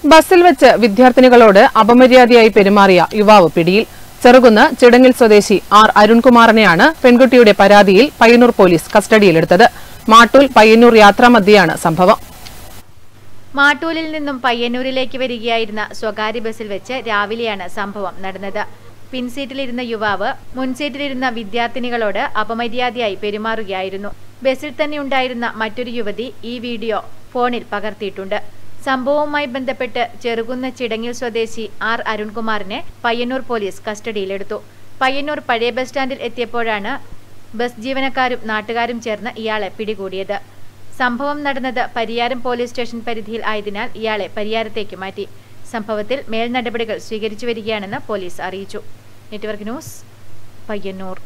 ബസ്സിൽ വെച്ച് വിദ്യാർത്ഥിനികളോട് അപമര്യാദയായി പെരുമാറിയ യുവാവ് പിടിയിൽ ചെറുകുന്ന് ചിടങ്ങിൽ സ്വദേശി ആർ അരുൺകുമാറിനെയാണ് പെൺകുട്ടിയുടെ പരാതിയിൽ പയ്യന്നൂർ പോലീസ് കസ്റ്റഡിയിലെടുത്തത് മാട്ടൂൽ പയ്യന്നൂർ യാത്രാമധ്യയാണ് സംഭവം മാട്ടൂലിൽ നിന്നും പയ്യന്നൂരിലേക്ക് വരികയായിരുന്ന സ്വകാര്യ ബസ്സിൽ വെച്ച് രാവിലെയാണ് സംഭവം നടന്നത് പിൻസീറ്റിലിരുന്ന യുവാവ് മുൻസീറ്റിലിരുന്ന വിദ്യാർത്ഥിനികളോട് അപമര്യാദയായി പെരുമാറുകയായിരുന്നു ബസ്സിൽ തന്നെ ഉണ്ടായിരുന്ന മറ്റൊരു യുവതി ഈ വീഡിയോ ഫോണിൽ പകർത്തിയിട്ടുണ്ട് സംഭവവുമായി ബന്ധപ്പെട്ട് ചെറുകുന്ന ചിടങ്ങിൽ സ്വദേശി ആർ അരുൺകുമാറിനെ പയ്യന്നൂർ പോലീസ് കസ്റ്റഡിയിലെടുത്തു പയ്യന്നൂർ പഴയ ബസ് സ്റ്റാൻഡിൽ എത്തിയപ്പോഴാണ് ബസ് ജീവനക്കാരും നാട്ടുകാരും ചേർന്ന് ഇയാളെ പിടികൂടിയത് സംഭവം നടന്നത് പരിയാരം പോലീസ് സ്റ്റേഷൻ പരിധിയിൽ ആയതിനാൽ ഇയാളെ പരിയാരത്തേക്ക് മാറ്റി സംഭവത്തിൽ മേൽനടപടികൾ സ്വീകരിച്ചു വരികയാണെന്ന് പോലീസ് അറിയിച്ചു നെറ്റ്വർക്ക് ന്യൂസ് പയ്യന്നൂർ